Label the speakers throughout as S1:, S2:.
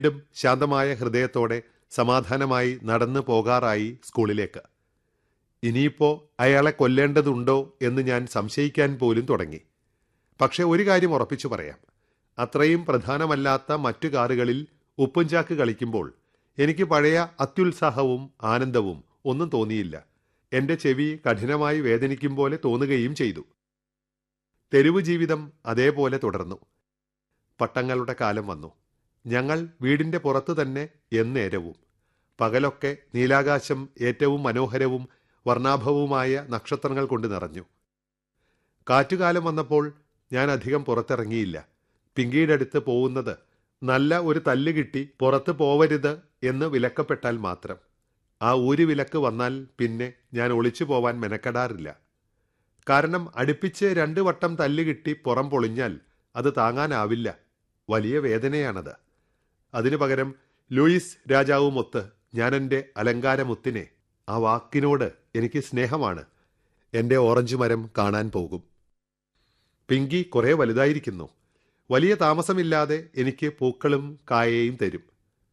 S1: വീണ്ടും ശാന്തമായ ഹൃദയത്തോടെ സമാധാനമായി നടന്നു പോകാറായി സ്കൂളിലേക്ക് ഇനിയിപ്പോ അയാളെ കൊല്ലേണ്ടതുണ്ടോ എന്ന് ഞാൻ സംശയിക്കാൻ പോലും തുടങ്ങി പക്ഷെ ഒരു കാര്യം ഉറപ്പിച്ചു പറയാം അത്രയും പ്രധാനമല്ലാത്ത മറ്റു കാറുകളിൽ ഉപ്പുംചാക്ക് കളിക്കുമ്പോൾ എനിക്ക് പഴയ അത്യുത്സാഹവും ആനന്ദവും ഒന്നും തോന്നിയില്ല എന്റെ ചെവി കഠിനമായി വേദനിക്കും പോലെ തോന്നുകയും ചെയ്തു തെരുവ് ജീവിതം അതേപോലെ തുടർന്നു പട്ടങ്ങളുടെ കാലം വന്നു ഞങ്ങൾ വീടിന്റെ പുറത്തു തന്നെ എന്നേരവും പകലൊക്കെ നീലാകാശം ഏറ്റവും മനോഹരവും വർണ്ണാഭവുമായ നക്ഷത്രങ്ങൾ കൊണ്ട് നിറഞ്ഞു കാറ്റുകാലം വന്നപ്പോൾ ഞാൻ അധികം പുറത്തിറങ്ങിയില്ല പിങ്കിയുടെ അടുത്ത് പോകുന്നത് നല്ല ഒരു തല്ല് കിട്ടി പുറത്ത് പോവരുത് എന്ന് വിലക്കപ്പെട്ടാൽ മാത്രം ആ ഒരു വിലക്ക് വന്നാൽ പിന്നെ ഞാൻ ഒളിച്ചു പോവാൻ മെനക്കെടാറില്ല കാരണം അടുപ്പിച്ച് രണ്ട് വട്ടം തല്ല് കിട്ടി പുറം പൊളിഞ്ഞാൽ അത് താങ്ങാനാവില്ല വലിയ വേദനയാണത് അതിനു പകരം ലൂയിസ് രാജാവുമൊത്ത് ഞാൻ എൻ്റെ അലങ്കാരമുത്തിനെ ആ വാക്കിനോട് എനിക്ക് സ്നേഹമാണ് എൻ്റെ ഓറഞ്ച് മരം കാണാൻ പോകും പിങ്കി കുറെ വലുതായിരിക്കുന്നു വലിയ താമസമില്ലാതെ എനിക്ക് പൂക്കളും കായയും തരും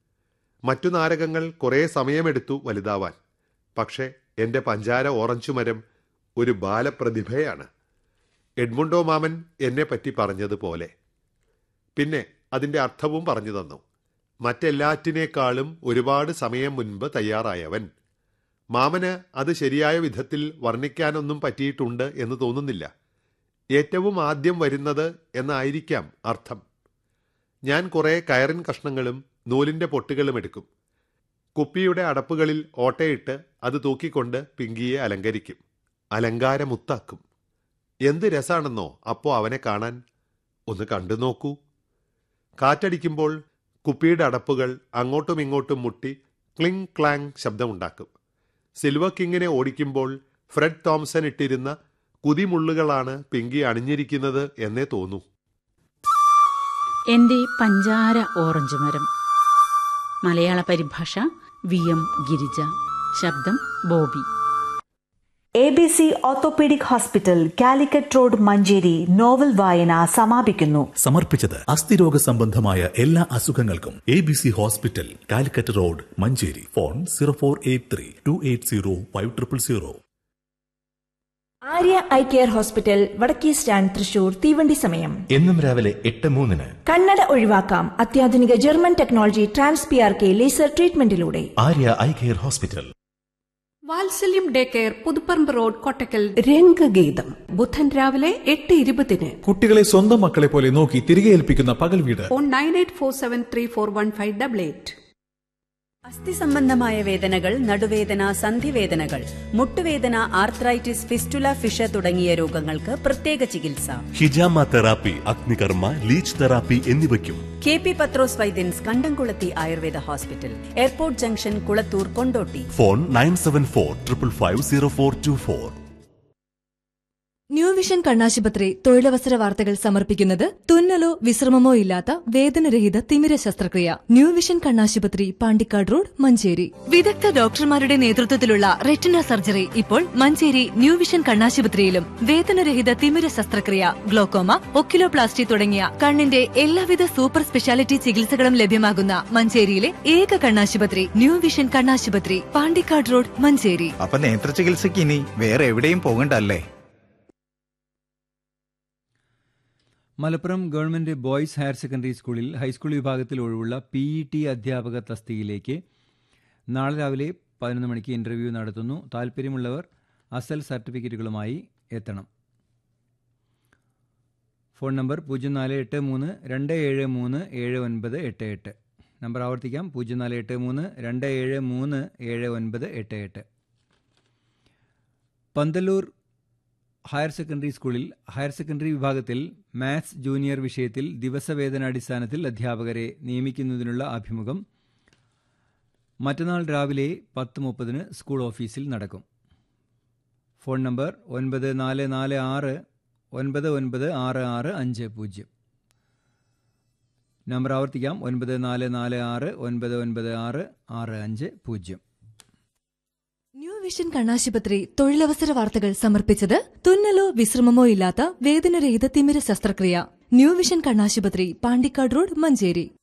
S1: മറ്റു നാരകങ്ങൾ കുറേ സമയമെടുത്തു വലുതാവാൻ പക്ഷേ എൻ്റെ പഞ്ചാര ഓറഞ്ച് മരം ഒരു ബാലപ്രതിഭയാണ് എഡ്മുണ്ടോ മാമൻ എന്നെ പറ്റി പറഞ്ഞതുപോലെ പിന്നെ അതിൻ്റെ അർത്ഥവും പറഞ്ഞു തന്നു മറ്റെല്ലാറ്റിനേക്കാളും ഒരുപാട് സമയം മുൻപ് തയ്യാറായവൻ മാമന് അത് ശരിയായ വിധത്തിൽ വർണ്ണിക്കാനൊന്നും പറ്റിയിട്ടുണ്ട് എന്ന് തോന്നുന്നില്ല ഏറ്റവും ആദ്യം വരുന്നത് എന്നായിരിക്കാം അർത്ഥം ഞാൻ കുറെ കയറിൻ കഷ്ണങ്ങളും നൂലിന്റെ പൊട്ടുകളും എടുക്കും കുപ്പിയുടെ അടപ്പുകളിൽ ഓട്ടയിട്ട് അത് തൂക്കിക്കൊണ്ട് പിങ്കിയെ അലങ്കരിക്കും അലങ്കാരമുത്താക്കും എന്ത് രസാണെന്നോ അപ്പോ അവനെ കാണാൻ ഒന്ന് കണ്ടു നോക്കൂ കാറ്റടിക്കുമ്പോൾ കുപ്പിയുടെ അടപ്പുകൾ അങ്ങോട്ടും ഇങ്ങോട്ടും മുട്ടി ക്ലിങ് ക്ലാങ് ശബ്ദമുണ്ടാക്കും സിൽവർ കിങ്ങിനെ ഓടിക്കുമ്പോൾ ഫ്രെഡ് തോംസൺ ഇട്ടിരുന്ന കുതിമുള്ളുകളാണ് പിങ്കി അണിഞ്ഞിരിക്കുന്നത് എന്നേ തോന്നൂ
S2: എന്റെ പഞ്ചാര ഓറഞ്ച് മരം മലയാള പരിഭാഷ വി എം ഗിരിജ ശബ്ദം Bobby
S3: A B C orthopaedic hospital Calicut road Manjeri novel വായന സമാപിക്കുന്നു
S4: സമർപ്പിച്ചത് അസ്ഥിരോഗ സംബന്ധമായ എല്ലാ അസുഖങ്ങൾക്കും A B C hospital Calicut road Manjeri phone zero four eight three two eight zero five triple zero
S5: Arya eye care hospital വടക്കേ സ്റ്റാൻഡ് തൃശൂർ തീവണ്ടി സമയം
S6: എന്നും രാവിലെ എട്ട് മൂന്നിന്
S5: കണ്ണട ഒഴിവാക്കാം അത്യാധുനിക German technology trans P R K laser ട്രീറ്റ്മെന്റിലൂടെ
S6: Arya eye care hospital
S7: Vatsalyam day care Puthuparamba road Kottakkal
S8: രംഗഗീതം
S7: ബുധൻ രാവിലെ എട്ട് ഇരുപതിന്
S9: കുട്ടികളെ സ്വന്തം മക്കളെ പോലെ നോക്കി തിരികെ ഏൽപ്പിക്കുന്ന പകൽ വീട്
S7: phone nine eight four seven three four one five double eight
S10: അസ്ഥി സംബന്ധമായ വേദനകൾ നടുവേദന സന്ധിവേദനകൾ മുട്ടുവേദന ആർത്രൈറ്റിസ് ഫിസ്റ്റുല ഫിഷ തുടങ്ങിയ രോഗങ്ങൾക്ക് പ്രത്യേക ചികിത്സ
S11: ഹിജാമ തെറാപ്പി അഗ്നികർമ്മ ലീച്ച് തെറാപ്പി എന്നിവയ്ക്കും
S10: K P Pathros Vaidyans Kandamkulathy Ayurveda hospital airport junction Kulathur Kondotty
S11: phone nine seven four triple five zero four two four
S12: new vision കണ്ണാശുപത്രി തൊഴിലവസര വാർത്തകൾ സമർപ്പിക്കുന്നത് തുന്നലോ വിശ്രമമോ ഇല്ലാത്ത വേദനരഹിത തിമിര ശസ്ത്രക്രിയ ന്യൂ വിഷൻ കണ്ണാശുപത്രി പാണ്ടിക്കാട് റോഡ് മഞ്ചേരി വിദഗ്ധ ഡോക്ടർമാരുടെ നേതൃത്വത്തിലുള്ള റെറ്റിന സർജറി ഇപ്പോൾ മഞ്ചേരി ന്യൂ വിഷൻ കണ്ണാശുപത്രിയിലും വേദനരഹിത തിമിര ശസ്ത്രക്രിയ ഗ്ലോക്കോമ ഒക്കിലോപ്ലാസ്റ്റി തുടങ്ങിയ കണ്ണിന്റെ എല്ലാവിധ സൂപ്പർ സ്പെഷ്യാലിറ്റി ചികിത്സകളും ലഭ്യമാകുന്ന മഞ്ചേരിയിലെ ഏക കണ്ണാശുപത്രി ന്യൂ വിഷൻ കണ്ണാശുപത്രി പാണ്ടിക്കാട് റോഡ് മഞ്ചേരി
S13: അപ്പൊ നേത്ര ചികിത്സയ്ക്ക് ഇനി വേറെ എവിടെയും പോകണ്ടല്ലേ
S14: Malappuram government boys higher secondary സ്കൂളിൽ ഹൈസ്കൂൾ വിഭാഗത്തിൽ ഒഴിവുള്ള പി ഇ ടി അധ്യാപക തസ്തികയിലേക്ക് നാളെ രാവിലെ പതിനൊന്ന് മണിക്ക് ഇന്റർവ്യൂ നടത്തുന്നു താൽപ്പര്യമുള്ളവർ അസൽ സർട്ടിഫിക്കറ്റുകളുമായി എത്തണം ഫോൺ നമ്പർ പൂജ്യം നാല് എട്ട് മൂന്ന് രണ്ട് ഏഴ് മൂന്ന് ഏഴ് ഒൻപത് എട്ട് എട്ട് നമ്പർ ആവർത്തിക്കാം പൂജ്യം നാല് എട്ട് മൂന്ന് രണ്ട് ഏഴ് മൂന്ന് ഏഴ് ഒൻപത് എട്ട് എട്ട് പന്തല്ലൂർ ഹയർ സെക്കൻഡറി സ്കൂളിൽ ഹയർ സെക്കൻഡറി വിഭാഗത്തിൽ മാത്സ് ജൂനിയർ വിഷയത്തിൽ ദിവസവേതനാടിസ്ഥാനത്തിൽ അധ്യാപകരെ നിയമിക്കുന്നതിനുള്ള അഭിമുഖം മറ്റന്നാൾ രാവിലെ പത്ത് മുപ്പതിന് സ്കൂൾ ഓഫീസിൽ നടക്കും ഫോൺ നമ്പർ ഒൻപത് നാല് നാല് ആറ് ഒൻപത് ഒൻപത് ആറ് ആറ് അഞ്ച് പൂജ്യം നമ്പർ ആവർത്തിക്കാം ഒൻപത് നാല് നാല് ആറ് ഒൻപത് ഒൻപത് ആറ് ആറ് അഞ്ച് പൂജ്യം
S12: ന്യൂ വിഷൻ കണ്ണാശുപത്രി തൊഴിലവസര വാർത്തകൾ സമർപ്പിച്ചത് തുന്നലോ വിശ്രമമോ ഇല്ലാത്ത വേദനരഹിത തിമിര ശസ്ത്രക്രിയ ന്യൂ വിഷൻ കണ്ണാശുപത്രി പാണ്ടിക്കാട് റോഡ് മഞ്ചേരി